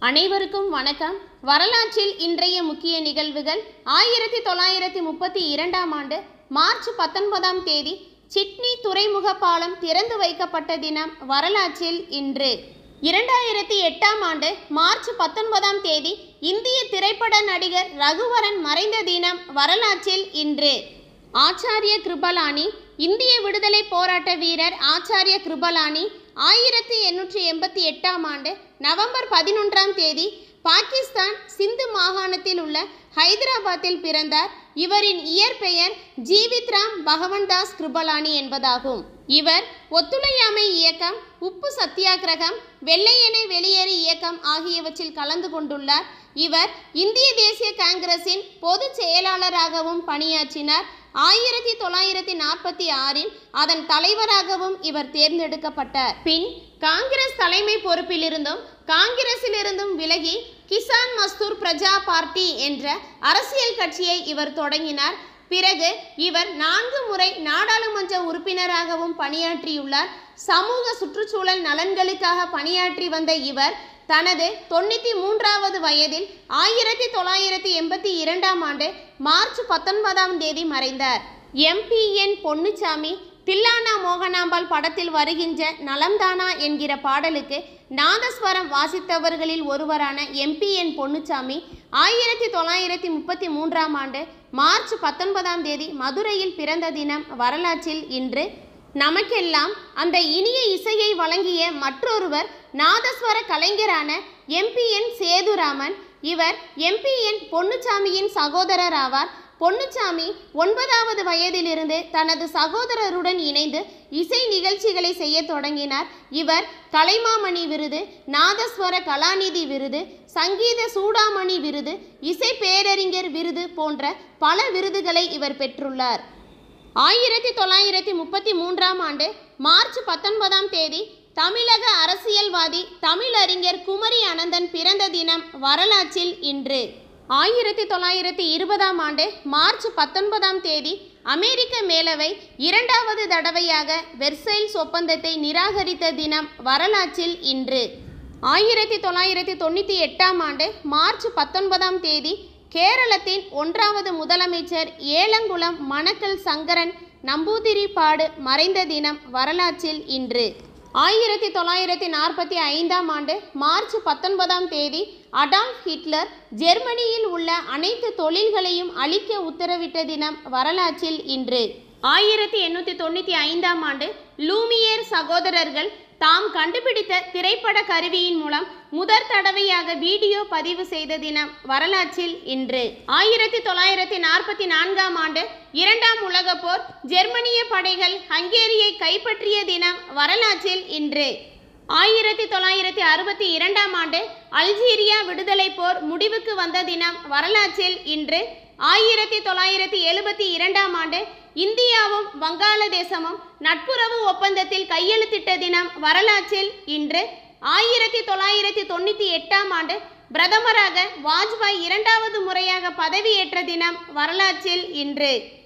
அனைவருக்கும் வணக்கம் வரலாற்றில் இன்றைய முக்கிய நிகழ்வுகள் ஆயிரத்தி தொள்ளாயிரத்தி முப்பத்தி இரண்டாம் ஆண்டு மார்ச் பத்தொன்பதாம் தேதி சிட்னி துறைமுக பாலம் திறந்து வைக்கப்பட்ட தினம் வரலாற்றில் இன்று இரண்டாயிரத்தி எட்டாம் ஆண்டு மார்ச் பத்தொன்பதாம் தேதி இந்திய திரைப்பட நடிகர் ரகுவரன் மறைந்த தினம் வரலாற்றில் இன்று ஆச்சாரிய கிருபலானி இந்திய விடுதலை போராட்ட வீரர் ஆச்சாரிய கிருபலானி ஆயிரத்தி எண்ணூற்றி எண்பத்தி எட்டாம் ஆண்டு நவம்பர் பதினொன்றாம் தேதி பாகிஸ்தான் சிந்து மாகாணத்தில் உள்ள ஹைதராபாத்தில் பிறந்தார் இவரின் இயற்பெயர் ஜீவித்ராம் பகவன்தாஸ் கிருபலானி என்பதாகும் இவர் ஒத்துழையாமை இயக்கம் உப்பு சத்தியாகிரகம் வெள்ளையனை வெளியேறு இயக்கம் ஆகியவற்றில் கலந்து கொண்டுள்ளார் இவர் இந்திய தேசிய காங்கிரசின் பொதுச் செயலாளராகவும் பணியாற்றினார் ஆயிரத்தி தொள்ளாயிரத்தி நாற்பத்தி ஆறில் அதன் தலைவராகவும் இவர் தேர்ந்தெடுக்கப்பட்டார் பின் காங்கிரஸ் தலைமை பொறுப்பிலிருந்தும் காங்கிரசிலிருந்தும் விலகி கிசான் மஸ்தூர் பிரஜா பார்ட்டி என்ற அரசியல் கட்சியை இவர் தொடங்கினார் பிறகு இவர் நான்கு முறை நாடாளுமன்ற உறுப்பினராகவும் பணியாற்றியுள்ளார் சமூக சுற்றுச்சூழல் நலன்களுக்காக பணியாற்றி வந்த இவர் தனது தொண்ணூற்றி மூன்றாவது வயதில் ஆயிரத்தி தொள்ளாயிரத்தி எண்பத்தி இரண்டாம் ஆண்டு மார்ச் பத்தொன்பதாம் தேதி மறைந்தார் எம்பிஎன் பொன்னுச்சாமி தில்லானா மோகனாம்பாள் படத்தில் வருகின்ற நலம்தானா என்கிற பாடலுக்கு நாதஸ்வரம் வாசித்தவர்களில் ஒருவரான எம்பிஎன் பொன்னுச்சாமி ஆயிரத்தி தொள்ளாயிரத்தி முப்பத்தி மூன்றாம் ஆண்டு மார்ச் பத்தொன்பதாம் தேதி மதுரையில் பிறந்த தினம் வரலாற்றில் இன்று நமக்கெல்லாம் அந்த இனிய இசையை வழங்கிய மற்றொருவர் நாதஸ்வர கலைஞரான எம்பிஎன் சேதுராமன் இவர் எம்பிஎன் பொன்னுச்சாமியின் சகோதரர் ஆவார் பொன்னுச்சாமி ஒன்பதாவது வயதிலிருந்து தனது சகோதரருடன் இணைந்து இசை நிகழ்ச்சிகளை செய்ய தொடங்கினார் இவர் கலைமாமணி விருது நாதஸ்வர கலாநிதி விருது சங்கீத சூடாமணி விருது இசை பேரறிஞர் விருது போன்ற பல விருதுகளை இவர் பெற்றுள்ளார் ஆயிரத்தி தொள்ளாயிரத்தி முப்பத்தி மூன்றாம் ஆண்டு மார்ச் பத்தொன்பதாம் தேதி தமிழக அரசியல்வாதி தமிழறிஞர் குமரி அனந்தன் பிறந்த தினம் வரலாற்றில் இன்று ஆயிரத்தி தொள்ளாயிரத்தி இருபதாம் ஆண்டு மார்ச் பத்தொன்பதாம் தேதி அமெரிக்க மேலவை இரண்டாவது தடவையாக வெர்சைல்ஸ் ஒப்பந்தத்தை நிராகரித்த தினம் வரலாற்றில் இன்று ஆயிரத்தி தொள்ளாயிரத்தி தொண்ணூற்றி எட்டாம் ஆண்டு மார்ச் பத்தொன்பதாம் தேதி கேரளத்தின் ஒன்றாவது முதலமைச்சர் ஏலங்குளம் மணக்கல் சங்கரன் நம்பூதிரிப்பாடு மறைந்த தினம் வரலாற்றில் இன்று ஆயிரத்தி தொள்ளாயிரத்தி நாற்பத்தி ஐந்தாம் ஆண்டு மார்ச் பத்தொன்பதாம் தேதி அடால்ஃப் ஹிட்லர் ஜெர்மனியில் உள்ள அனைத்து தொழில்களையும் அழிக்க உத்தரவிட்ட தினம் வரலாற்றில் இன்று ஆயிரத்தி எண்ணூற்றி தொண்ணூற்றி ஐந்தாம் ஆண்டு லூமியர் சகோதரர்கள் தாம் கண்டுபிடித்த திரைப்பட கருவியின் மூலம் முதற் தடவையாக வீடியோ பதிவு செய்த தினம் வரலாற்றில் இன்று ஆயிரத்தி தொள்ளாயிரத்தி நாற்பத்தி நான்காம் ஆண்டு இரண்டாம் உலகப் போர் ஜெர்மனிய படைகள் ஹங்கேரியை கைப்பற்றிய தினம் வரலாற்றில் இன்று ஆயிரத்தி தொள்ளாயிரத்தி அறுபத்தி இரண்டாம் ஆண்டு அல்ஜீரியா விடுதலை போர் முடிவுக்கு வந்த தினம் வரலாற்றில் இன்று ஆயிரத்தி தொள்ளாயிரத்தி எழுபத்தி இரண்டாம் ஆண்டு இந்தியாவும் வங்காளதேசமும் நட்புறவு ஒப்பந்தத்தில் கையெழுத்திட்ட தினம் வரலாற்றில் இன்று ஆயிரத்தி தொள்ளாயிரத்தி தொண்ணூற்றி எட்டாம் ஆண்டு பிரதமராக வாஜ்பாய் இரண்டாவது முறையாக பதவியேற்ற தினம் வரலாற்றில் இன்று